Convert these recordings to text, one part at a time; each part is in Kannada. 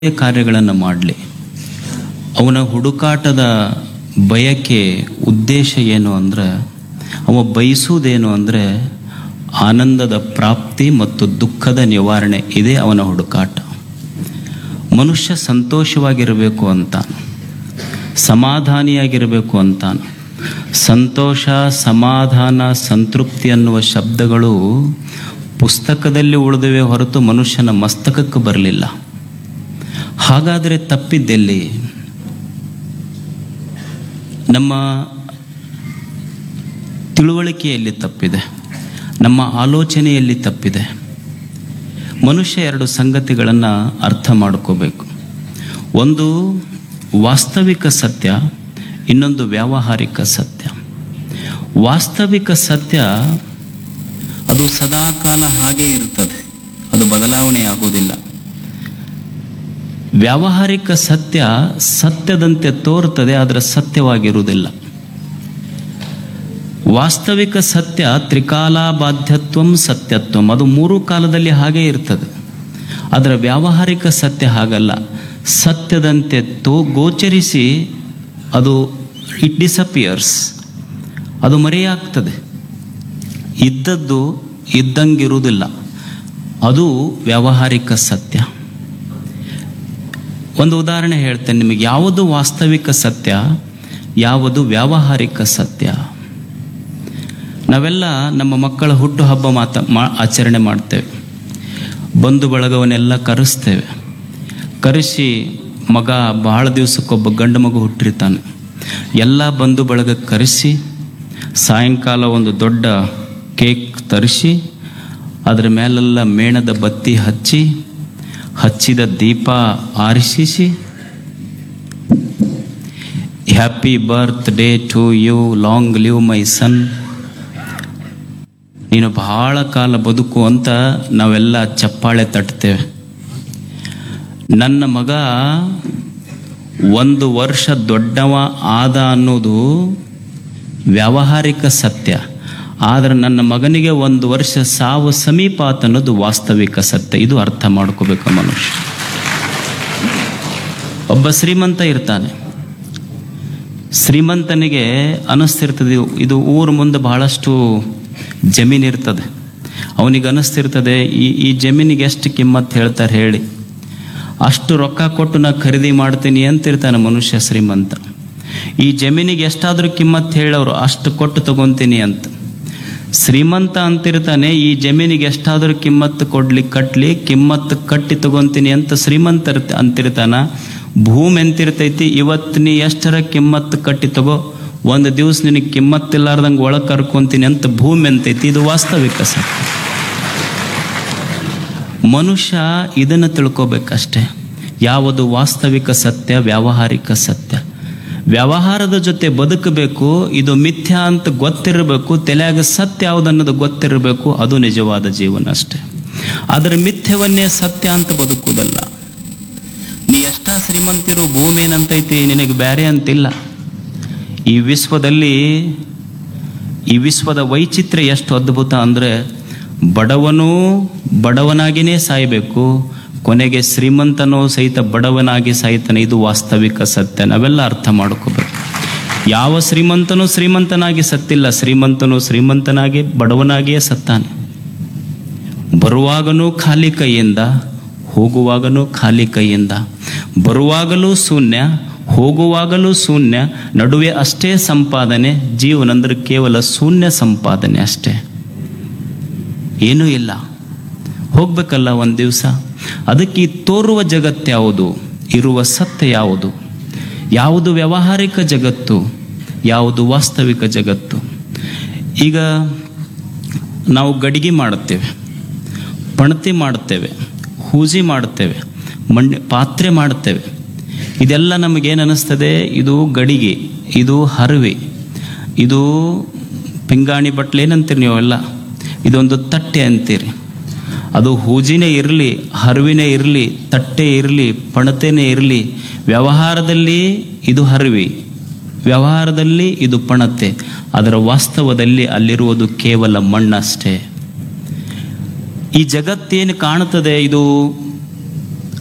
ಕಾರ್ಯಗಳನ್ನು ಮಾಡಲಿ ಅವನ ಹುಡುಕಾಟದ ಬಯಕೆ ಉದ್ದೇಶ ಏನು ಅಂದರೆ ಅವ ಬಯಸುವುದೇನು ಅಂದರೆ ಆನಂದದ ಪ್ರಾಪ್ತಿ ಮತ್ತು ದುಃಖದ ನಿವಾರಣೆ ಇದೇ ಅವನ ಹುಡುಕಾಟ ಮನುಷ್ಯ ಸಂತೋಷವಾಗಿರಬೇಕು ಅಂತಾನೆ ಸಮಾಧಾನಿಯಾಗಿರಬೇಕು ಅಂತಾನೆ ಸಂತೋಷ ಸಮಾಧಾನ ಸಂತೃಪ್ತಿ ಅನ್ನುವ ಶಬ್ದಗಳು ಪುಸ್ತಕದಲ್ಲಿ ಉಳಿದಿವೆ ಹೊರತು ಮನುಷ್ಯನ ಮಸ್ತಕಕ್ಕೆ ಬರಲಿಲ್ಲ ಹಾಗಾದರೆ ತಪ್ಪಿದ್ದೆಲ್ಲಿ ನಮ್ಮ ತಿಳುವಳಿಕೆಯಲ್ಲಿ ತಪ್ಪಿದೆ ನಮ್ಮ ಆಲೋಚನೆಯಲ್ಲಿ ತಪ್ಪಿದೆ ಮನುಷ್ಯ ಎರಡು ಸಂಗತಿಗಳನ್ನು ಅರ್ಥ ಮಾಡ್ಕೋಬೇಕು ಒಂದು ವಾಸ್ತವಿಕ ಸತ್ಯ ಇನ್ನೊಂದು ವ್ಯಾವಹಾರಿಕ ಸತ್ಯ ವಾಸ್ತವಿಕ ಸತ್ಯ ಅದು ಸದಾಕಾಲ ಹಾಗೇ ಇರ್ತದೆ ಅದು ಬದಲಾವಣೆ ಆಗೋದಿಲ್ಲ ವ್ಯಾವಹಾರಿಕ ಸತ್ಯ ಸತ್ಯದಂತೆ ತೋರುತ್ತದೆ ಆದರೆ ಸತ್ಯವಾಗಿರುವುದಿಲ್ಲ ವಾಸ್ತವಿಕ ಸತ್ಯ ತ್ರಿಕಾಲಾಬಾಧ್ಯತ್ವಂ ಸತ್ಯತ್ವಂ ಅದು ಮೂರು ಕಾಲದಲ್ಲಿ ಹಾಗೇ ಇರ್ತದೆ ಅದರ ವ್ಯಾವಹಾರಿಕ ಸತ್ಯ ಹಾಗಲ್ಲ ಸತ್ಯದಂತೆ ತೋ ಗೋಚರಿಸಿ ಅದು ಇಟ್ ಡಿಸಪಿಯರ್ಸ್ ಅದು ಮರೆಯಾಗ್ತದೆ ಇದ್ದದ್ದು ಇದ್ದಂಗಿರುವುದಿಲ್ಲ ಅದು ವ್ಯಾವಹಾರಿಕ ಸತ್ಯ ಒಂದು ಉದಾಹರಣೆ ಹೇಳ್ತೇನೆ ನಿಮಗೆ ಯಾವುದು ವಾಸ್ತವಿಕ ಸತ್ಯ ಯಾವುದು ವ್ಯಾವಹಾರಿಕ ಸತ್ಯ ನಾವೆಲ್ಲ ನಮ್ಮ ಮಕ್ಕಳ ಹುಟ್ಟುಹಬ್ಬ ಮಾತ ಮಾ ಆಚರಣೆ ಮಾಡ್ತೇವೆ ಬಂಧು ಬಳಗವನ್ನೆಲ್ಲ ಕರೆಸ್ತೇವೆ ಕರೆಸಿ ಮಗ ಬಹಳ ದಿವಸಕ್ಕೊಬ್ಬ ಗಂಡು ಮಗು ಹುಟ್ಟಿರ್ತಾನೆ ಎಲ್ಲ ಬಂಧು ಬಳಗ ಕರೆಸಿ ಸಾಯಂಕಾಲ ಒಂದು ದೊಡ್ಡ ಕೇಕ್ ತರಿಸಿ ಅದರ ಮೇಲೆಲ್ಲ ಮೇಣದ ಬತ್ತಿ ಹಚ್ಚಿ ಹಚ್ಚಿದ ದೀಪ ಆರಿಸಿಸಿ happy birthday to you long live my son ನೀನು ಬಹಳ ಕಾಲ ಬದುಕು ಅಂತ ನಾವೆಲ್ಲ ಚಪ್ಪಾಳೆ ತಟ್ತೇವೆ ನನ್ನ ಮಗ ಒಂದು ವರ್ಷ ದೊಡ್ಡವ ಆದ ಅನ್ನೋದು ವ್ಯಾವಹಾರಿಕ ಸತ್ಯ ಆದರೆ ನನ್ನ ಮಗನಿಗೆ ಒಂದು ವರ್ಷ ಸಾವು ಸಮೀಪ ಆತ ಅನ್ನೋದು ವಾಸ್ತವಿಕ ಸತ್ಯ ಇದು ಅರ್ಥ ಮಾಡ್ಕೋಬೇಕು ಮನುಷ್ಯ ಒಬ್ಬ ಶ್ರೀಮಂತ ಇರ್ತಾನೆ ಶ್ರೀಮಂತನಿಗೆ ಅನಿಸ್ತಿರ್ತದೆ ಇದು- ಇದು ಊರ ಮುಂದೆ ಬಹಳಷ್ಟು ಜಮೀನು ಇರ್ತದೆ ಅವನಿಗೆ ಅನಿಸ್ತಿರ್ತದೆ ಈ ಈ ಜಮೀನಿಗೆ ಎಷ್ಟು ಕಿಮ್ಮತ್ತು ಹೇಳ್ತಾರೆ ಹೇಳಿ ಅಷ್ಟು ರೊಕ್ಕ ಕೊಟ್ಟು ನಾ ಖರೀದಿ ಮಾಡ್ತೀನಿ ಅಂತಿರ್ತಾನೆ ಮನುಷ್ಯ ಶ್ರೀಮಂತ ಈ ಜಮೀನಿಗೆ ಎಷ್ಟಾದರೂ ಕಿಮ್ಮತ್ತು ಹೇಳೋರು ಅಷ್ಟು ಕೊಟ್ಟು ತಗೊಂತೀನಿ ಅಂತ ಶ್ರೀಮಂತ ಅಂತಿರ್ತಾನೆ ಈ ಜಮೀನಿಗೆ ಎಷ್ಟಾದರೂ ಕಿಮ್ಮತ್ತು ಕೊಡ್ಲಿ ಕಟ್ಲಿ ಕಿಮ್ಮತ್ತು ಕಟ್ಟಿ ತಗೊಂತೀನಿ ಅಂತ ಶ್ರೀಮಂತ ಇರ್ತ- ಅಂತಿರ್ತಾನ ಭೂಮಿ ಎಂತಿರ್ತೈತಿ ಇವತ್ತು ನೀ ಎಷ್ಟರ ಕಿಮ್ಮತ್ತು ಕಟ್ಟಿ ತಗೋ ಒಂದು ದಿವಸ ನಿನಗೆ ಕಿಮ್ಮತ್ತಿಲ್ಲಾರ್ದಂಗೆ ಒಳಗೆ ಕರ್ಕೊಂತೀನಿ ಅಂತ ಭೂಮಿ ಎಂತೈತಿ ಇದು ವಾಸ್ತವಿಕ ಸತ್ಯ ಮನುಷ್ಯ ಇದನ್ನು ತಿಳ್ಕೋಬೇಕಷ್ಟೆ ಯಾವುದು ವಾಸ್ತವಿಕ ಸತ್ಯ ವ್ಯಾವಹಾರಿಕ ಸತ್ಯ ವ್ಯವಹಾರದ ಜೊತೆ ಬದುಕಬೇಕು ಇದು ಮಿಥ್ಯ ಅಂತ ಗೊತ್ತಿರಬೇಕು ತಲೆಯಾಗ ಸತ್ಯ ಯಾವುದನ್ನೋದು ಗೊತ್ತಿರಬೇಕು ಅದು ನಿಜವಾದ ಜೀವನ ಅಷ್ಟೆ ಅದರ ಮಿಥ್ಯವನ್ನೇ ಸತ್ಯ ಅಂತ ಬದುಕುವುದಲ್ಲ ನೀ ಎಷ್ಟ ಶ್ರೀಮಂತಿರು ಭೂಮಿ ಏನಂತೈತಿ ನಿನಗೆ ಬೇರೆ ಅಂತಿಲ್ಲ ಈ ವಿಶ್ವದಲ್ಲಿ ಈ ವಿಶ್ವದ ವೈಚಿತ್ರ್ಯ ಎಷ್ಟು ಅದ್ಭುತ ಅಂದರೆ ಬಡವನೂ ಬಡವನಾಗಿಯೇ ಸಾಯಬೇಕು ಕೊನೆಗೆ ಶ್ರೀಮಂತನೂ ಸಹಿತ ಬಡವನಾಗಿ ಸಾಯ್ತಾನೆ ಇದು ವಾಸ್ತವಿಕ ಸತ್ಯ ನಾವೆಲ್ಲ ಅರ್ಥ ಮಾಡ್ಕೋಬೇಕು ಯಾವ ಶ್ರೀಮಂತನೂ ಶ್ರೀಮಂತನಾಗಿ ಸತ್ತಿಲ್ಲ ಶ್ರೀಮಂತನು ಶ್ರೀಮಂತನಾಗಿ ಬಡವನಾಗಿಯೇ ಸತ್ತಾನೆ ಬರುವಾಗನೂ ಖಾಲಿ ಕೈಯಿಂದ ಹೋಗುವಾಗನೂ ಖಾಲಿ ಕೈಯಿಂದ ಬರುವಾಗಲೂ ಶೂನ್ಯ ಹೋಗುವಾಗಲೂ ಶೂನ್ಯ ನಡುವೆ ಅಷ್ಟೇ ಸಂಪಾದನೆ ಜೀವನ ಅಂದ್ರೆ ಕೇವಲ ಶೂನ್ಯ ಸಂಪಾದನೆ ಅಷ್ಟೇ ಏನೂ ಇಲ್ಲ ಹೋಗ್ಬೇಕಲ್ಲ ಒಂದು ದಿವಸ ಅದಕ್ಕೆ ಈ ತೋರುವ ಜಗತ್ತು ಯಾವುದು ಇರುವ ಸತ್ಯ ಯಾವುದು ಯಾವುದು ವ್ಯಾವಹಾರಿಕ ಜಗತ್ತು ಯಾವುದು ವಾಸ್ತವಿಕ ಜಗತ್ತು ಈಗ ನಾವು ಗಡಿಗೆ ಮಾಡುತ್ತೇವೆ ಪಣತಿ ಮಾಡುತ್ತೇವೆ ಹೂಜಿ ಮಾಡುತ್ತೇವೆ ಮಣ್ಣು ಪಾತ್ರೆ ಮಾಡುತ್ತೇವೆ ಇದೆಲ್ಲ ನಮಗೇನು ಅನ್ನಿಸ್ತದೆ ಇದು ಗಡಿಗೆ ಇದು ಹರವೆ ಇದು ಪಿಂಗಾಣಿ ಬಟ್ಲೆ ಏನಂತೀರಿ ನೀವೆಲ್ಲ ಇದೊಂದು ತಟ್ಟೆ ಅಂತೀರಿ ಅದು ಹೂಜಿನೇ ಇರಲಿ ಹರಿವಿನೇ ಇರಲಿ ತಟ್ಟೆ ಇರಲಿ ಪಣತೆನೇ ಇರಲಿ ವ್ಯವಹಾರದಲ್ಲಿ ಇದು ಹರಿವಿ ವ್ಯವಹಾರದಲ್ಲಿ ಇದು ಪಣತೆ ಅದರ ವಾಸ್ತವದಲ್ಲಿ ಅಲ್ಲಿರುವುದು ಕೇವಲ ಮಣ್ಣಷ್ಟೇ ಈ ಜಗತ್ತೇನು ಕಾಣುತ್ತದೆ ಇದು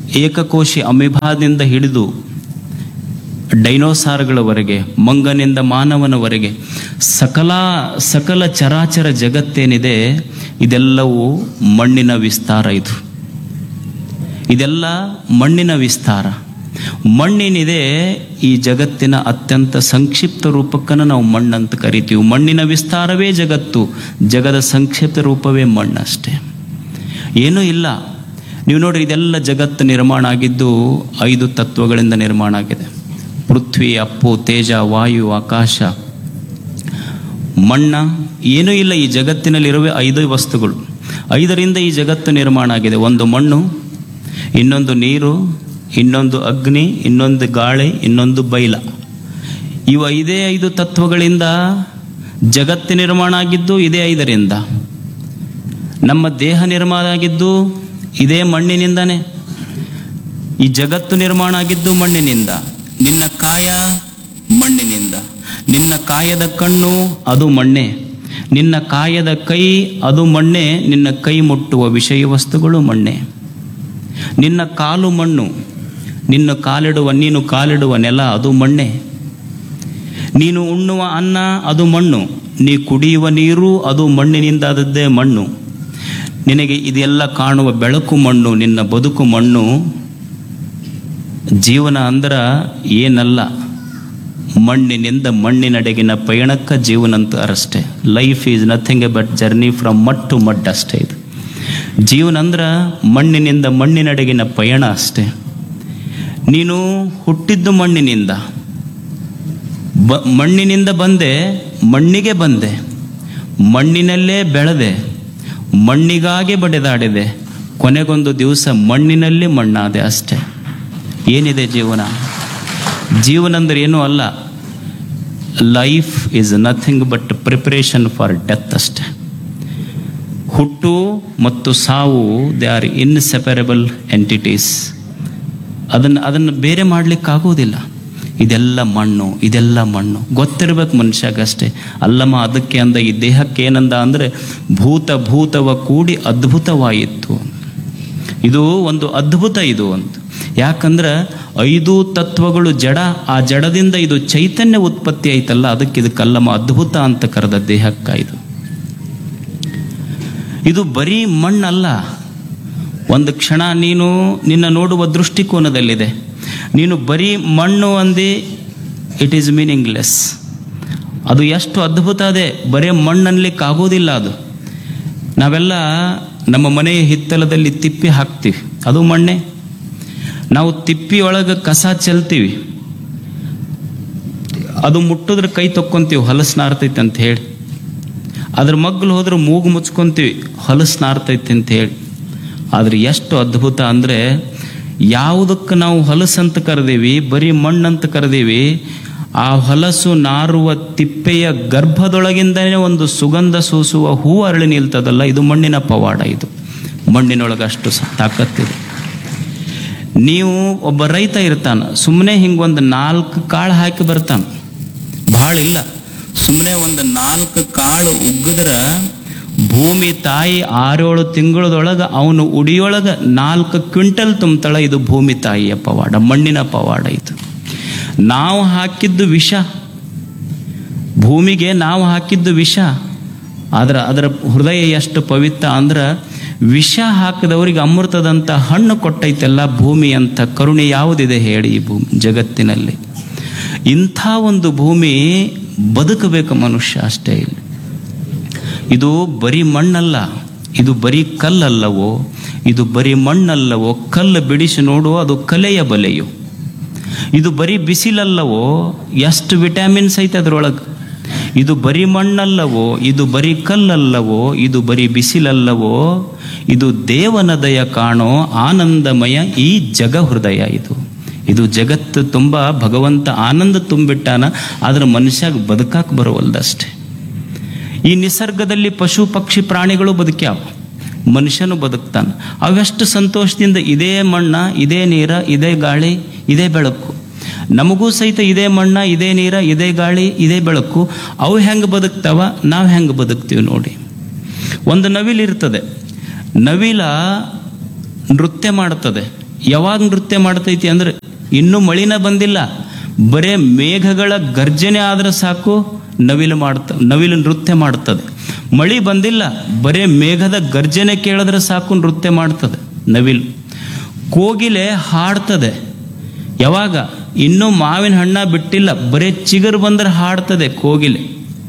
ಏಕಕೋಶಿ ಅಮಿಭಾದಿಂದ ಹಿಡಿದು ಡೈನೋಸಾರ್ಗಳವರೆಗೆ ಮಂಗನಿಂದ ಮಾನವನವರೆಗೆ ಸಕಲ ಸಕಲ ಚರಾಚರ ಜಗತ್ತೇನಿದೆ ಇದೆಲ್ಲವೂ ಮಣ್ಣಿನ ವಿಸ್ತಾರ ಇದು ಇದೆಲ್ಲ ಮಣ್ಣಿನ ವಿಸ್ತಾರ ಮಣ್ಣಿನಿದೆ ಈ ಜಗತ್ತಿನ ಅತ್ಯಂತ ಸಂಕ್ಷಿಪ್ತ ರೂಪಕ್ಕನ್ನು ನಾವು ಮಣ್ಣಂತ ಕರಿತೀವಿ ಮಣ್ಣಿನ ವಿಸ್ತಾರವೇ ಜಗತ್ತು ಜಗದ ಸಂಕ್ಷಿಪ್ತ ರೂಪವೇ ಮಣ್ಣಷ್ಟೇ ಏನೂ ಇಲ್ಲ ನೀವು ನೋಡಿ ಇದೆಲ್ಲ ಜಗತ್ತು ನಿರ್ಮಾಣ ಆಗಿದ್ದು ಐದು ತತ್ವಗಳಿಂದ ನಿರ್ಮಾಣ ಆಗಿದೆ ಪೃಥ್ವಿ ಅಪ್ಪು ತೇಜ ವಾಯು ಆಕಾಶ ಮಣ್ಣ ಏನೂ ಇಲ್ಲ ಈ ಜಗತ್ತಿನಲ್ಲಿರುವೆ ಐದು ವಸ್ತುಗಳು ಐದರಿಂದ ಈ ಜಗತ್ತು ನಿರ್ಮಾಣ ಆಗಿದೆ ಒಂದು ಮಣ್ಣು ಇನ್ನೊಂದು ನೀರು ಇನ್ನೊಂದು ಅಗ್ನಿ ಇನ್ನೊಂದು ಗಾಳಿ ಇನ್ನೊಂದು ಬೈಲ ಇವು ಐದೇ ಐದು ತತ್ವಗಳಿಂದ ಜಗತ್ತು ನಿರ್ಮಾಣ ಆಗಿದ್ದು ಇದೇ ಐದರಿಂದ ನಮ್ಮ ದೇಹ ನಿರ್ಮಾಣ ಆಗಿದ್ದು ಇದೇ ಮಣ್ಣಿನಿಂದನೇ ಈ ಜಗತ್ತು ನಿರ್ಮಾಣ ಆಗಿದ್ದು ಮಣ್ಣಿನಿಂದ ನಿನ್ನ ಕಾಯ ಮಣ್ಣಿನಿಂದ ನಿನ್ನ ಕಾಯದ ಕಣ್ಣು ಅದು ಮಣ್ಣೆ ನಿನ್ನ ಕಾಯದ ಕೈ ಅದು ಮಣ್ಣೆ ನಿನ್ನ ಕೈ ಮುಟ್ಟುವ ವಿಷಯ ವಸ್ತುಗಳು ಮಣ್ಣೆ ನಿನ್ನ ಕಾಲು ಮಣ್ಣು ನಿನ್ನ ಕಾಲಿಡುವ ನೀನು ಕಾಲಿಡುವ ನೆಲ ಅದು ಮಣ್ಣೆ ನೀನು ಉಣ್ಣುವ ಅನ್ನ ಅದು ಮಣ್ಣು ನೀ ಕುಡಿಯುವ ನೀರು ಅದು ಮಣ್ಣಿನಿಂದಾದದ್ದೇ ಮಣ್ಣು ನಿನಗೆ ಇದೆಲ್ಲ ಕಾಣುವ ಬೆಳಕು ಮಣ್ಣು ನಿನ್ನ ಬದುಕು ಮಣ್ಣು ಜೀವನ ಅಂದ್ರ ಏನಲ್ಲ ಮಣ್ಣಿನಿಂದ ಮಣ್ಣಿನಡೆಗಿನ ಪಯಣಕ್ಕ ಜೀವನ ಅಂತ ಅಷ್ಟೇ life is nothing but journey from mud to mud ಅಷ್ಟೇ ಇದು ಜೀವನ ಅಂದ್ರ ಮಣ್ಣಿನಿಂದ ಮಣ್ಣಿನಡೆಗಿನ ಪಯಣ ಅಷ್ಟೇ ನೀನು ಹುಟ್ಟಿದ್ದು ಮಣ್ಣಿನಿಂದ ಬ ಮಣ್ಣಿನಿಂದ ಬಂದೆ ಮಣ್ಣಿಗೆ ಬಂದೆ ಮಣ್ಣಿನಲ್ಲೇ ಬೆಳೆದೆ ಮಣ್ಣಿಗಾಗಿ ಬಡೆದಾಡಿದೆ ಕೊನೆಗೊಂದು ದಿವಸ ಮಣ್ಣಿನಲ್ಲಿ ಮಣ್ಣಾದೆ ಅಷ್ಟೇ ಏನಿದೆ ಜೀವನ ಜೀವನ ಅಂದ್ರೆ ಏನೂ ಅಲ್ಲ life is nothing but preparation for death ಅಷ್ಟೇ ಹುಟ್ಟು ಮತ್ತು ಸಾವು ದೇ ಆರ್ ಇನ್ಸೆಪರೇಬಲ್ ಎಂಟಿಟೀಸ್ ಅದನ್ನು ಅದನ್ನು ಬೇರೆ ಮಾಡಲಿಕ್ಕಾಗೋದಿಲ್ಲ ಇದೆಲ್ಲ ಮಣ್ಣು ಇದೆಲ್ಲ ಮಣ್ಣು ಗೊತ್ತಿರ್ಬೇಕು ಮನುಷ್ಯಗಷ್ಟೇ ಅಲ್ಲಮ್ಮ ಅದಕ್ಕೆ ಅಂದ ಈ ದೇಹಕ್ಕೆ ಏನಂದ ಅಂದರೆ ಭೂತ ಭೂತವ ಕೂಡಿ ಅದ್ಭುತವಾಯಿತು ಇದು ಒಂದು ಅದ್ಭುತ ಇದು ಅಂತ ಯಾಕಂದ್ರೆ ಐದು ತತ್ವಗಳು ಜಡ ಆ ಜಡದಿಂದ ಇದು ಚೈತನ್ಯ ಉತ್ಪತ್ತಿ ಆಯ್ತಲ್ಲ ಅದಕ್ಕೆ ಇದು ಕಲ್ಲಮ್ಮ ಅದ್ಭುತ ಅಂತ ಕರೆದ ದೇಹಕ್ಕ ಇದು ಇದು ಬರೀ ಮಣ್ಣಲ್ಲ ಒಂದು ಕ್ಷಣ ನೀನು ನಿನ್ನ ನೋಡುವ ದೃಷ್ಟಿಕೋನದಲ್ಲಿದೆ ನೀನು ಬರೀ ಮಣ್ಣು ಅಂದಿ ಇಟ್ ಈಸ್ ಮೀನಿಂಗ್ಲೆಸ್ ಅದು ಎಷ್ಟು ಅದ್ಭುತ ಅದೇ ಬರೀ ಮಣ್ಣನ್ಲಿಕ್ಕೆ ಆಗೋದಿಲ್ಲ ಅದು ನಾವೆಲ್ಲ ನಮ್ಮ ಮನೆಯ ಹಿತ್ತಲದಲ್ಲಿ ತಿಪ್ಪಿ ಹಾಕ್ತೀವಿ ಅದು ಮಣ್ಣೆ ನಾವು ತಿಪ್ಪಿ ಒಳಗೆ ಕಸ ಚೆಲ್ತೀವಿ ಅದು ಮುಟ್ಟಿದ್ರೆ ಕೈ ತೊಕ್ಕೊಂತೀವಿ ಹೊಲಸು ನಾರ್ತೈತೆ ಅಂತ ಹೇಳಿ ಅದ್ರ ಮಗ್ಲು ಹೋದ್ರೆ ಮೂಗು ಮುಚ್ಕೊಂತೀವಿ ಹೊಲಸು ನಾರ್ತೈತೆ ಅಂತ ಹೇಳಿ ಆದ್ರೆ ಎಷ್ಟು ಅದ್ಭುತ ಅಂದರೆ ಯಾವುದಕ್ಕೆ ನಾವು ಹೊಲಸು ಅಂತ ಕರೆದೀವಿ ಬರೀ ಮಣ್ಣಂತ ಕರೆದೀವಿ ಆ ಹೊಲಸು ನಾರುವ ತಿಪ್ಪೆಯ ಗರ್ಭದೊಳಗಿಂದನೇ ಒಂದು ಸುಗಂಧ ಸೂಸುವ ಹೂ ಅರಳಿ ನಿಲ್ತದಲ್ಲ ಇದು ಮಣ್ಣಿನ ಪವಾಡ ಇದು ಮಣ್ಣಿನೊಳಗೆ ಅಷ್ಟು ಸ- ತಾಕತ್ತಿದೆ ನೀವು ಒಬ್ಬ ರೈತ ಇರ್ತಾನ ಸುಮ್ಮನೆ ಹಿಂಗೊಂದು ನಾಲ್ಕು ಕಾಳು ಹಾಕಿ ಬರ್ತಾನ ಭಾಳ ಇಲ್ಲ ಸುಮ್ಮನೆ ಒಂದು ನಾಲ್ಕು ಕಾಳು ಉಗ್ಗದ್ರ ಭೂಮಿ ತಾಯಿ ಆರೇಳು ತಿಂಗಳದೊಳಗೆ ಅವನು ಉಡಿಯೊಳಗೆ ನಾಲ್ಕು ಕ್ವಿಂಟಲ್ ತುಂಬತಾಳ ಇದು ಭೂಮಿ ತಾಯಿಯ ಪವಾಡ ಮಣ್ಣಿನ ಪವಾಡ ಇದು ನಾವು ಹಾಕಿದ್ದು ವಿಷ ಭೂಮಿಗೆ ನಾವು ಹಾಕಿದ್ದು ವಿಷ ಆದ್ರೆ ಅದರ ಹೃದಯ ಎಷ್ಟು ಪವಿತ್ರ ಅಂದ್ರೆ ವಿಷ ಹಾಕಿದವರಿಗೆ ಅಮೃತದಂತ ಹಣ್ಣು ಕೊಟ್ಟೈತೆಲ್ಲ ಭೂಮಿ ಅಂತ ಕರುಣೆ ಯಾವುದಿದೆ ಹೇಳಿ ಈ ಭೂಮಿ ಜಗತ್ತಿನಲ್ಲಿ ಇಂಥ ಒಂದು ಭೂಮಿ ಬದುಕಬೇಕು ಮನುಷ್ಯ ಅಷ್ಟೇ ಇಲ್ಲಿ ಇದು ಬರೀ ಮಣ್ಣಲ್ಲ ಇದು ಬರೀ ಕಲ್ಲಲ್ಲವೋ ಇದು ಬರೀ ಮಣ್ಣಲ್ಲವೋ ಕಲ್ಲು ಬಿಡಿಸಿ ನೋಡು ಅದು ಕಲೆಯ ಬಲೆಯು ಇದು ಬರೀ ಬಿಸಿಲಲ್ಲವೋ ಎಷ್ಟು ವಿಟಮಿನ್ಸ್ ಐತೆ ಅದ್ರೊಳಗೆ ಇದು ಬರೀ ಮಣ್ಣಲ್ಲವೋ ಇದು ಬರೀ ಕಲ್ಲಲ್ಲವೋ ಇದು ಬರೀ ಬಿಸಿಲಲ್ಲವೋ ಇದು ದೇವನ ದಯ ಕಾಣೋ ಆನಂದಮಯ ಈ ಜಗ ಹೃದಯ ಇದು ಇದು ಜಗತ್ತು ತುಂಬ ಭಗವಂತ ಆನಂದ ತುಂಬಿಟ್ಟಾನ ಆದ್ರೆ ಮನುಷ್ಯಾಗ ಬದುಕಾಕ್ ಬರೋವಲ್ದಷ್ಟೇ ಈ ನಿಸರ್ಗದಲ್ಲಿ ಪಶು ಪಕ್ಷಿ ಪ್ರಾಣಿಗಳು ಬದುಕ್ಯಾವ ಮನುಷ್ಯನು ಬದುಕ್ತಾನೆ ಅವೆಷ್ಟು ಸಂತೋಷದಿಂದ ಇದೇ ಮಣ್ಣ ಇದೇ ನೀರ ಇದೇ ಗಾಳಿ ಇದೇ ಬೆಳಕು ನಮಗೂ ಸಹಿತ ಇದೇ ಮಣ್ಣ ಇದೇ ನೀರ ಇದೇ ಗಾಳಿ ಇದೇ ಬೆಳಕು ಅವು ಹೆಂಗೆ ಬದುಕ್ತಾವ ನಾವು ಹೆಂಗೆ ಬದುಕ್ತೀವಿ ನೋಡಿ ಒಂದು ನವಿಲು ಇರ್ತದೆ ನವಿಲ ನೃತ್ಯ ಮಾಡ್ತದೆ ಯಾವಾಗ ನೃತ್ಯ ಮಾಡ್ತೈತಿ ಅಂದ್ರೆ ಇನ್ನೂ ಮಳಿನ ಬಂದಿಲ್ಲ ಬರೇ ಮೇಘಗಳ ಗರ್ಜನೆ ಆದ್ರೆ ಸಾಕು ನವಿಲು ಮಾಡ್ತ ನವಿಲು ನೃತ್ಯ ಮಾಡ್ತದೆ ಮಳಿ ಬಂದಿಲ್ಲ ಬರೇ ಮೇಘದ ಗರ್ಜನೆ ಕೇಳಿದ್ರೆ ಸಾಕು ನೃತ್ಯ ಮಾಡ್ತದೆ ನವಿಲು ಕೋಗಿಲೆ ಹಾಡ್ತದೆ ಯಾವಾಗ ಇನ್ನೂ ಮಾವಿನ ಹಣ್ಣ ಬಿಟ್ಟಿಲ್ಲ ಬರೇ ಚಿಗುರು ಬಂದ್ರೆ ಹಾಡ್ತದೆ ಕೋಗಿಲೆ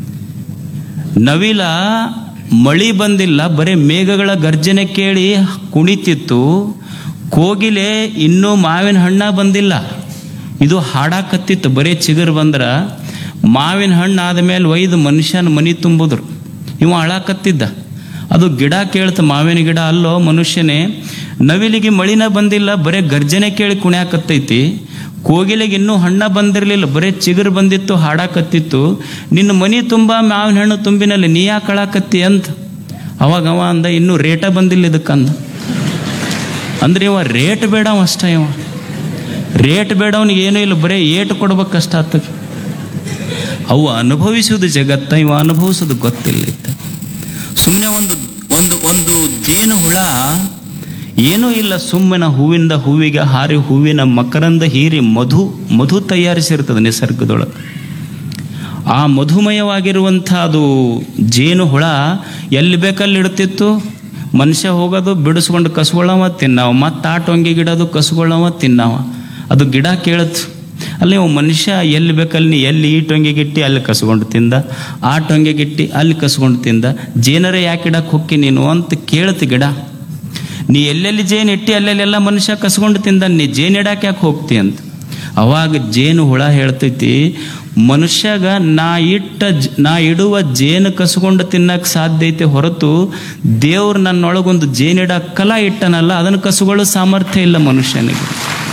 ನವಿಲ ಮಳಿ ಬಂದಿಲ್ಲ ಬರೀ ಮೇಘಗಳ ಗರ್ಜನೆ ಕೇಳಿ ಕುಣಿತಿತ್ತು ಕೋಗಿಲೆ ಇನ್ನೂ ಮಾವಿನ ಹಣ್ಣ ಬಂದಿಲ್ಲ ಇದು ಹಾಡಾಕತ್ತಿತ್ತು ಬರೀ ಚಿಗುರು ಬಂದ್ರ ಮಾವಿನ ಹಣ್ಣು ಆದಮೇಲೆ ಒಯ್ದು ಮನುಷ್ಯನ ಮನಿ ತುಂಬಿದ್ರು ಇವ ಅಳಾಕತ್ತಿದ್ದ ಅದು ಗಿಡ ಕೇಳ್ತ ಮಾವಿನ ಗಿಡ ಅಲ್ಲೋ ಮನುಷ್ಯನೇ ನವಿಲಿಗೆ ಮಳಿನ ಬಂದಿಲ್ಲ ಬರೇ ಗರ್ಜನೆ ಕೇಳಿ ಕುಣ್ಯಾಕತ್ತೈತಿ ಕೋಗಿಲೆಗೆ ಇನ್ನೂ ಹಣ್ಣ ಬಂದಿರಲಿಲ್ಲ ಬರೇ ಚಿಗುರು ಬಂದಿತ್ತು ಹಾಡಾಕತ್ತಿತ್ತು ನಿನ್ನ ಮನಿ ತುಂಬ ಮಾವಿನ ಹಣ್ಣು ತುಂಬಿನಲ್ಲಿ ನೀ ಯಾಕೆ ಅಳಾಕತ್ತಿ ಅಂತ ಅವಾಗ ಅವ ಅಂದ ಇನ್ನೂ ರೇಟ ಬಂದಿಲ್ಲ ಇದಕ್ಕಂದ ಅಂದ್ರೆ ಇವ ರೇಟ್ ಬೇಡವ ಅಷ್ಟ ಇವ ರೇಟ್ ಬೇಡವನಿಗೆ ಏನೂ ಇಲ್ಲ ಬರೇ ಏಟು ಕೊಡ್ಬೇಕಷ್ಟ ಆತ ಅವು ಅನುಭವಿಸುವುದು ಜಗತ್ತ ಇವ ಅನುಭವಿಸೋದು ಗೊತ್ತಿಲ್ಲ ಇತ್ತ ಸುಮ್ಮನೆ ಒಂದು ಒಂದು ಒಂದು ಜೇನು ಹುಳ ಏನೂ ಇಲ್ಲ ಸುಮ್ಮನೆ ಹೂವಿಂದ ಹೂವಿಗೆ ಹಾರಿ ಹೂವಿನ ಮಕರಂದ ಹೀರಿ ಮಧು ಮಧು ತಯಾರಿಸಿರ್ತದೆ ನಿಸರ್ಗದೊಳಗೆ ಆ ಮಧುಮಯವಾಗಿರುವಂಥ ಅದು ಜೇನು ಹುಳ ಎಲ್ಲಿ ಬೇಕಲ್ಲಿ ಇಡ್ತಿತ್ತು ಮನುಷ್ಯ ಹೋಗೋದು ಬಿಡಿಸ್ಕೊಂಡು ಕಸ್ಕೊಳ್ಳವ ತಿನ್ನವ ಮತ್ತೆ ಆ ಟೊಂಗೆ ಗಿಡದು ಕಸ್ಕೊಳ್ಳವ ತಿನ್ನವ ಅದು ಗಿಡ ಕೇಳತ್ತು ಅಲ್ಲಿ ಅವ ಮನುಷ್ಯ ಎಲ್ಲಿ ಬೇಕಲ್ಲಿ ನೀ ಎಲ್ಲಿ ಈ ಟೊಂಗೆ ಗಿಟ್ಟಿ ಅಲ್ಲಿ ಕಸ್ಕೊಂಡು ತಿಂದ ಆ ಟೊಂಗೆ ಗಿಟ್ಟಿ ಅಲ್ಲಿ ಕಸ್ಕೊಂಡು ತಿಂದ ಜೇನರೇ ಯಾಕೆ ಇಡಕ್ಕೆ ಹೊಕ್ಕಿ ನೀನು ಅಂತ ಕೇಳತ್ತು ಗಿಡ ನೀ ಎಲ್ಲೆಲ್ಲಿ ಜೇನು ಇಟ್ಟಿ ಅಲ್ಲೆಲ್ಲೆಲ್ಲ ಮನುಷ್ಯ ಕಸ್ಕೊಂಡು ತಿಂದ ನೀ ಜೇನು ಇಡಕ್ಕೆ ಯಾಕೆ ಹೋಗ್ತಿ ಅಂತ ಅವಾಗ ಜೇನು ಹುಳ ಹೇಳ್ತೈತಿ ಮನುಷ್ಯಗ ನಾ ಇಟ್ಟ ಜ- ನಾ ಇಡುವ ಜೇನು ಕಸ್ಕೊಂಡು ತಿನ್ನಕ್ಕೆ ಸಾಧ್ಯ ಐತೆ ಹೊರತು ದೇವ್ರು ನನ್ನೊಳಗೊಂದು ಜೇನಿಡ ಕಲಾ ಇಟ್ಟನಲ್ಲ ಅದನ್ನು ಕಸ್ಕೊಳ್ಳೋ ಸಾಮರ್ಥ್ಯ ಇಲ್ಲ ಮನುಷ್ಯನಿಗೆ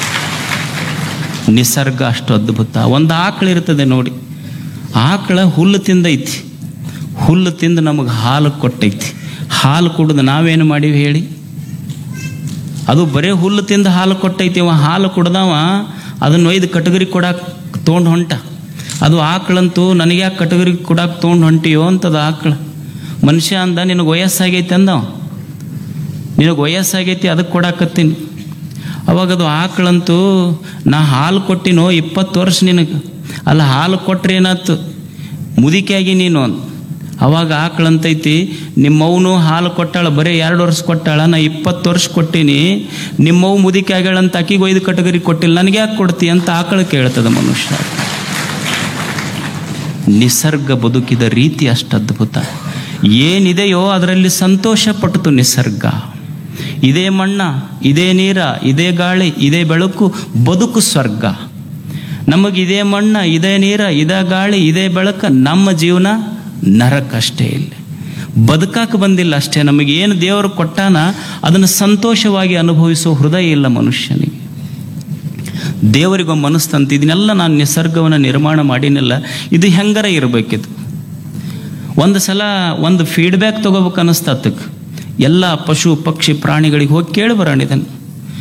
ನಿಸರ್ಗ ಅಷ್ಟು ಅದ್ಭುತ ಒಂದು ಆಕಳು ಇರ್ತದೆ ನೋಡಿ ಆಕಳ ಹುಲ್ಲು ತಿಂದೈತಿ ಹುಲ್ಲು ತಿಂದು ನಮಗೆ ಹಾಲು ಕೊಟ್ಟೈತಿ ಹಾಲು ಕುಡಿದು ನಾವೇನು ಮಾಡೀವಿ ಹೇಳಿ ಅದು ಬರೇ ಹುಲ್ಲು ತಿಂದು ಹಾಲು ಕೊಟ್ಟೈತಿ ಅವ ಹಾಲು ಕುಡ್ದವ ಅದನ್ನ ಒಯ್ದು ಕಟಗರಿ ಕೊಡಾಕ್ ತೊಗೊಂಡು ಹೊಂಟ ಅದು ಆಕಳಂತೂ ನನಗೆ ಯಾಕೆ ಕಟಗರಿ ಕೊಡಾಕ್ ತೊಗೊಂಡು ಹೊಂಟಿಯೋ ಅಂತದ ಆಕಳ ಮನುಷ್ಯ ಅಂದ ನಿನಗೆ ವಯಸ್ಸಾಗೈತಿ ಅಂದವ ನಿನಗೆ ವಯಸ್ಸಾಗೈತಿ ಅದಕ್ಕೆ ಕೊಡಾಕತ್ತೀನಿ ಅವಾಗ ಅದು ಆಕಳಂತೂ ನಾ ಹಾಲು ಕೊಟ್ಟಿನೋ ಇಪ್ಪತ್ತು ವರ್ಷ ನಿನಗೆ ಅಲ್ಲ ಹಾಲು ಕೊಟ್ರೆ ಏನಾಯ್ತು ಮುದಿಕೆಯಾಗಿ ನೀನು ಅಂದ್. ಅವಾಗ ಆಕಳಂತೈತಿ ನಿಮ್ಮವನು ಹಾಲು ಕೊಟ್ಟಾಳ ಬರೀ ಎರಡು ವರ್ಷ ಕೊಟ್ಟಾಳ ನಾ ಇಪ್ಪತ್ತು ವರ್ಷ ಕೊಟ್ಟೀನಿ ನಿಮ್ಮವು ಮುದಿಕೆ ಆಗ್ಯಾಳಂತ ಅಕ್ಕಿಗೆ ಒಯ್ದು ಕಟಗರಿ ಕೊಟ್ಟಿಲ್ಲ ನನಗೆ ಯಾಕೆ ಕೊಡ್ತಿ ಅಂತ ಆಕಳ ಕೇಳ್ತದ ಮನುಷ್ಯ ನಿಸರ್ಗ ಬದುಕಿದ ರೀತಿ ಅಷ್ಟು ಅದ್ಭುತ ಏನಿದೆಯೋ ಅದರಲ್ಲಿ ಸಂತೋಷ ಪಟ್ಟಿತು ನಿಸರ್ಗ ಇದೇ ಮಣ್ಣ ಇದೇ ನೀರ ಇದೇ ಗಾಳಿ ಇದೇ ಬೆಳಕು ಬದುಕು ಸ್ವರ್ಗ ನಮಗಿದೇ ಮಣ್ಣ ಇದೇ ನೀರ ಇದೇ ಗಾಳಿ ಇದೇ ಬೆಳಕ ನಮ್ಮ ಜೀವನ ನರಕಷ್ಟೇ ಇಲ್ಲ ಬದುಕಾಕ ಬಂದಿಲ್ಲ ಅಷ್ಟೇ ನಮಗೆ ಏನು ದೇವರು ಕೊಟ್ಟಾನ ಅದನ್ನು ಸಂತೋಷವಾಗಿ ಅನುಭವಿಸೋ ಹೃದಯ ಇಲ್ಲ ಮನುಷ್ಯನಿಗೆ ದೇವರಿಗೊಮ್ಮೆ ಮನಸ್ತಂತ ಇದನ್ನೆಲ್ಲ ನಾನು ನಿಸರ್ಗವನ್ನು ನಿರ್ಮಾಣ ಮಾಡಿನಲ್ಲ ಇದು ಹೆಂಗರ ಇರಬೇಕಿದು ಒಂದು ಸಲ ಒಂದು ಫೀಡ್ಬ್ಯಾಕ್ ತಗೋಬೇಕು ಅನ್ನಿಸ್ತತ್ತಕ್ಕೆ ಎಲ್ಲ ಪಶು ಪಕ್ಷಿ ಪ್ರಾಣಿಗಳಿಗೆ ಹೋಗಿ ಕೇಳಿ ಬರೋಣ ಇದನ್ನು